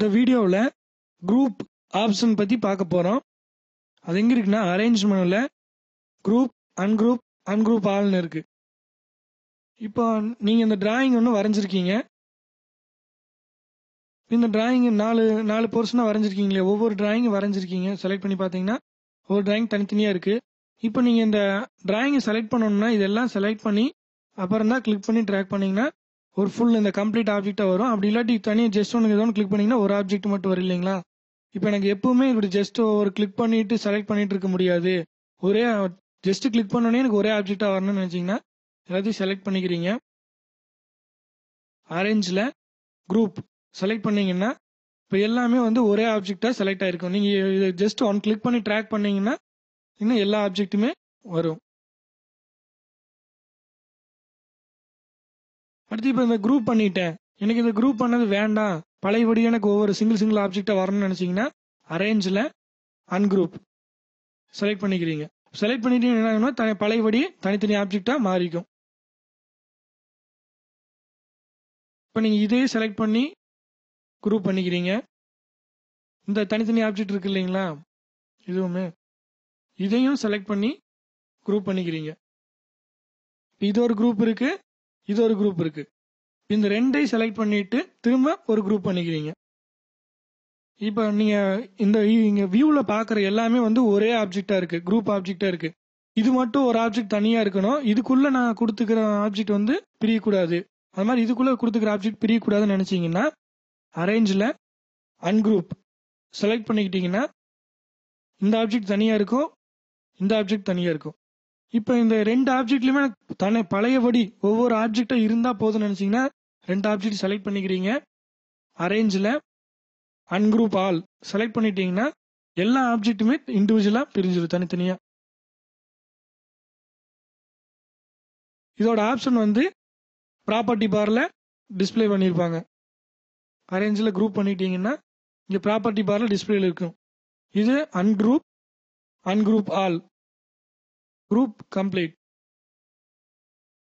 இந்த வீடியோவில் group option பற்றி பார்க்க போகிறோம் அது எங்கே இருக்குன்னா அரேஞ்ச் மெனுவில் குரூப் அன்குரூப் அன்குரூப் ஆல்னு இருக்குது இப்போ நீங்கள் இந்த டிராயிங் ஒன்று வரைஞ்சிருக்கீங்க இந்த டிராயிங் நாலு நாலு போர்ஷனாக வரைஞ்சிருக்கீங்களே ஒவ்வொரு டிராயிங் வரைஞ்சிருக்கீங்க செலக்ட் பண்ணி பார்த்தீங்கன்னா ஒவ்வொரு டிராயிங் தனித்தனியாக இருக்குது இப்போ நீங்கள் இந்த டிராயிங்கை செலக்ட் பண்ணணும்னா இதெல்லாம் செலக்ட் பண்ணி அப்புறம் தான் கிளிக் பண்ணி ட்ராக் பண்ணீங்கன்னா ஒரு ஃபுல் இந்த கம்ப்ளீட் ஆப்ஜெக்டாக வரும் அப்படி இல்லாட்டி தனியாக ஜஸ்ட் ஒன்று ஏதோ கிளிக் பண்ணீங்கன்னா ஒரு ஆப்ஜெக்ட் மட்டும் வரும் இல்லைங்களா இப்போ எனக்கு எப்பவுமே இப்படி ஜஸ்ட் ஒரு கிளிக் பண்ணிட்டு செலக்ட் பண்ணிட்டு இருக்க முடியாது ஒரே ஜஸ்ட் கிளிக் பண்ணோடனே எனக்கு ஒரே ஆப்ஜெக்டாக வரணும்னு நினச்சிங்கன்னா எல்லாத்தையும் செலக்ட் பண்ணிக்கிறீங்க ஆரேஞ்சில் குரூப் செலக்ட் பண்ணீங்கன்னா இப்போ எல்லாமே வந்து ஒரே ஆப்ஜெக்டாக செலக்ட் ஆயிருக்கும் நீங்கள் இதை ஜஸ்ட் ஒன் கிளிக் பண்ணி ட்ராக் பண்ணீங்கன்னா இன்னும் எல்லா ஆப்ஜெக்ட்டுமே வரும் அடுத்து இப்போ இந்த குரூப் பண்ணிட்டேன் எனக்கு இந்த குரூப் பண்ணது வேண்டாம் பழையபடி எனக்கு ஒவ்வொரு சிங்கிள் சிங்கிள் ஆப்ஜெக்டாக வரணும்னு நினச்சிங்கன்னா அரேஞ்சில் அன்குரூப் செலக்ட் பண்ணிக்கிறீங்க செலக்ட் பண்ணிட்டு என்ன ஆகும்னா தனி பழையபடி தனித்தனி ஆப்ஜெக்டாக மாறிக்கும் இப்போ நீங்கள் இதே செலக்ட் பண்ணி குரூப் பண்ணிக்கிறீங்க இந்த தனித்தனி ஆப்ஜெக்ட் இருக்கு இல்லைங்களா இதுவுமே இதையும் செலக்ட் பண்ணி குரூப் பண்ணிக்கிறீங்க இது ஒரு குரூப் இருக்கு இது ஒரு குரூப் இருக்கு இந்த ரெண்டையும் செலக்ட் பண்ணிட்டு திரும்ப ஒரு குரூப் பண்ணிக்கிறீங்க இப்போ நீங்க இந்த இங்க வியூல பாக்குற எல்லாமே வந்து ஒரே ஆப்ஜெக்டா இருக்கு குரூப் ஆப்ஜெக்டா இருக்கு இது மட்டும் ஒரு ஆப்ஜெக்ட் தனியா இருக்கணும் இதுக்குள்ள நான் கொடுத்துக்கிற ஆப்ஜெக்ட் வந்து பிரியக்கூடாது அது மாதிரி இதுக்குள்ள கொடுத்துக்கிற ஆப்ஜெக்ட் பிரியக்கூடாதுன்னு நினைச்சீங்கன்னா அரேஞ்சில் அன்குரூப் செலக்ட் பண்ணிக்கிட்டீங்கன்னா இந்த ஆப்ஜெக்ட் தனியா இருக்கும் இந்த ஆப்ஜெக்ட் தனியா இருக்கும் இப்போ இந்த ரெண்டு ஆப்ஜெக்ட்லயுமே தனி பழையபடி ஒவ்வொரு ஆப்ஜெக்டா இருந்தா போதும்னு நினைச்சீங்கன்னா ரெண்டு ஆப்ஜெக்ட் செலக்ட் பண்ணிக்கிறீங்க அரேஞ்சில் அன்குரூப் ஆல் செலக்ட் பண்ணிட்டீங்கன்னா எல்லா ஆப்ஜெக்ட்டுமே இண்டிவிஜுவலா பிரிஞ்சிடும் தனித்தனியா இதோட ஆப்ஷன் வந்து ப்ராப்பர்ட்டி பார்ல டிஸ்ப்ளே பண்ணியிருப்பாங்க அரேஞ்சில் குரூப் பண்ணிட்டீங்கன்னா இங்கே ப்ராப்பர்ட்டி பார்ல டிஸ்பிளேல இருக்கும் இது ungroup ungroup all group complete